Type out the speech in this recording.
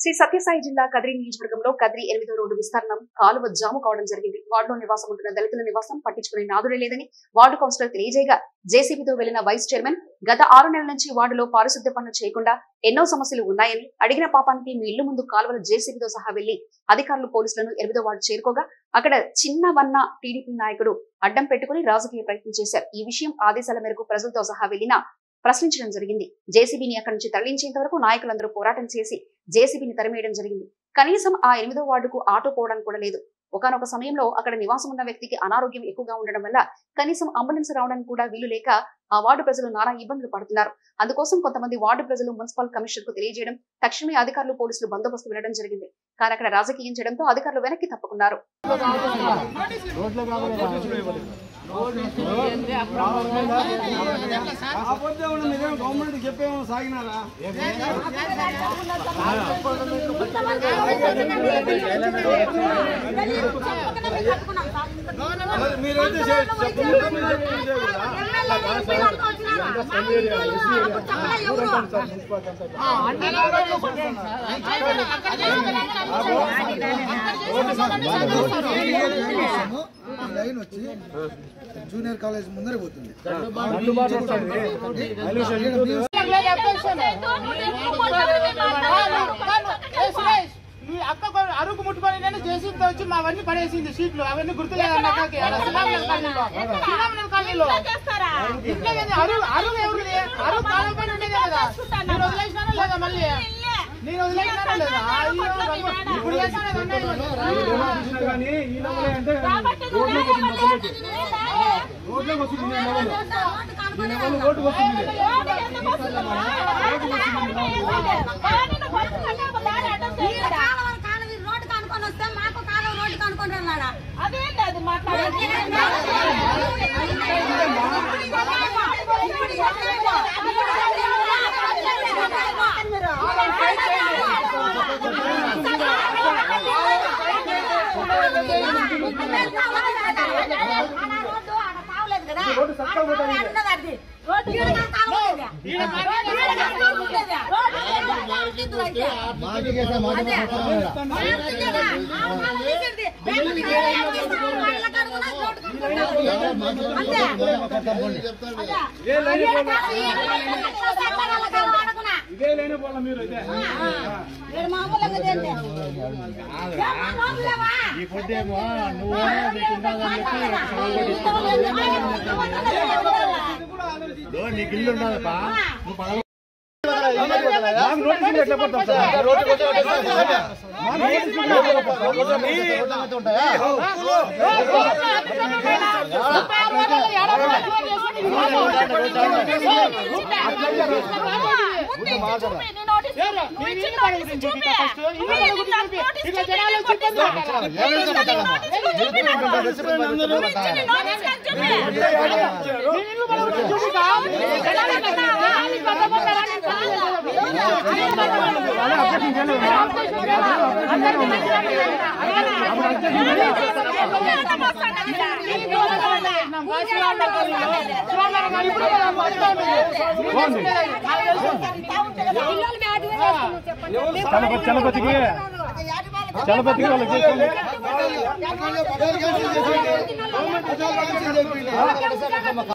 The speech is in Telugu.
శ్రీ సత్యసాయి జిల్లా కదిరి నియోజకవర్గంలో కదిరి ఎనిమిదో రోడ్డు విస్తరణం కాలువ జాము కావడం జరిగింది వార్డులో నివాసం ఉంటున్న దళితుల నివాసం పట్టించుకునే నాదుడే లేదని వార్డు కౌన్సిలర్ తెలియజేయగా జేసీబీతో వెళ్లిన వైస్ చైర్మన్ గత ఆరు నెలల నుంచి వార్డులో పారిశుద్ధ్య పనులు చేయకుండా ఎన్నో సమస్యలు ఉన్నాయని అడిగిన పాపానికి మీ ఇల్లు ముందు కాలువల జేసీబీతో సహా వెళ్లి అధికారులు పోలీసులను ఎనిమిదో వార్డు చేరుకోగా అక్కడ చిన్న వన్న టీడీపీ నాయకుడు అడ్డం పెట్టుకుని రాజకీయ ప్రయత్నం చేశారు ఈ విషయం ఆదేశాల మేరకు ప్రజలతో సహా వెళ్లిన ప్రశ్నించడం జరిగింది జేసీబీని అక్కడి నుంచి తరలించేంత వరకు నాయకులందరూ పోరాటం చేసి జేసీబీని తరిమేయడం జరిగింది కనీసం ఆ ఎనిమిదో వార్డుకు ఆటో పోవడానికి కూడా లేదు ఒకనొక సమయంలో అక్కడ నివాసం ఉన్న వ్యక్తికి అనారోగ్యం ఎక్కువగా ఉండడం వల్ల కనీసం అంబులెన్స్ రావడానికి కూడా వీలు లేక ఆ వార్డు ప్రజలు నానా ఇబ్బందులు పడుతున్నారు అందుకోసం కొంతమంది వార్డు ప్రజలు మున్సిపల్ కమిషనర్ కు తెలియజేయడం తక్షణమే అధికారులు పోలీసులు బందోబస్తు వినడం జరిగింది కానీ అక్కడ రాజకీయం చేయడంతో అధికారులు వెనక్కి తప్పుకున్నారు కాకపోతే ఉన్న నిజం గవర్నమెంట్ చెప్పేమో సాగినారా మీరైతే చే- చెప్పకుండా మీరైతే చేయకూడదా? ఈ లైన్ వచ్చి జూనియర్ కాలేజ్ ముందర పోతుంది ఈ అక్క కొ- అరుగు ముట్టుకొని నేను జేసీబీతో వచ్చి మావన్నీ పడేసింది సీట్లు అవన్నీ గుర్తులేదన్న అక్కకి ఆడ శ్రీరాములు కాలనీలో శ్రీరాములు కాలనీలో ఇంట్లో ఏంది? అరుగు అరుగు ఎవరిది అరుగు కాలం పైన ఉండేదే కదా నేను వదిలేసినానా లేదా మళ్ళీ నేను వదిలేసినానా లేదా అయ్యో, ఇప్పుడు చేస్తాను చూసినా కానీ ఈ నమ్మలే అంటే రోడ్లోకి వచ్చింది బస్సులోకి. రోడ్లోకి వచ్చింది ఈ నమ్మలు. ఈ నమ్మలు రోడ్డుకి వచ్చింది రోడ్డు కనుకొని వస్తే మాకు కాలం రోడ్డు కనుకొని వెళ్ళాలా అదేంటి అది రోడ్డు చక్కగా పోతుంది. ఇదే లేని పోలా మీరు అయితే ఈ పొద్దేమో నువ్వు నీకు ఇల్లు ఉండదప్పా నువ్వు మాకు నోటీసులు ఎట్లా పడతాం సార్? మాకు నోటీసులు ఎట్లా పడతాం? ఇట్లా జనాలు చెప్పండి చలపతి చలపతికి చలపతికి వాళ్ళకి చేసుకోండి గవర్నమెంట్ ఉద్యోగాలు చేసి